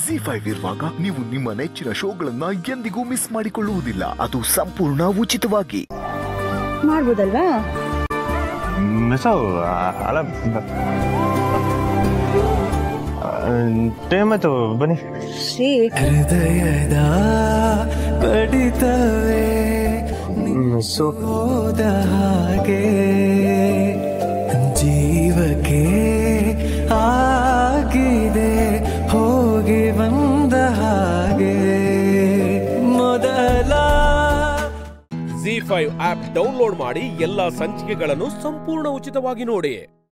G five ಇರುವಾಗ ನೀವು ನಿಮ್ಮ ನೆಚ್ಚಿನ ಶೋಗಳನ್ನ ಎಂದಿಗೂ ಮಿಸ್ ಮಾಡಿಕೊಳ್ಳುವುದಿಲ್ಲ ಅದು ಸಂಪೂರ್ಣ ಉಚಿತವಾಗಿ ಮಾಡ್ಬೋದಲ್ವಾ ಮಿಸ್ ಅಲ್ಲ ಟೈಮ್ ಆಯ್ತು ಬನ್ನಿ ಶ್ರೀ ಹೃದಯದ ಬಡಿತವೇ ಮಿಸ್ಸು ಹೋದ ಹಾಗೆ ಜೀವಕ್ಕೆ ಆಗಿದೆ ಹೋಗಿ ಬಂದ ಹಾಗೆ ಮೊದಲ ಜಿ ಫೈವ್ ಆಪ್ ಡೌನ್ಲೋಡ್ ಮಾಡಿ ಎಲ್ಲಾ ಸಂಚಿಕೆಗಳನ್ನು ಸಂಪೂರ್ಣ ಉಚಿತವಾಗಿ ನೋಡಿ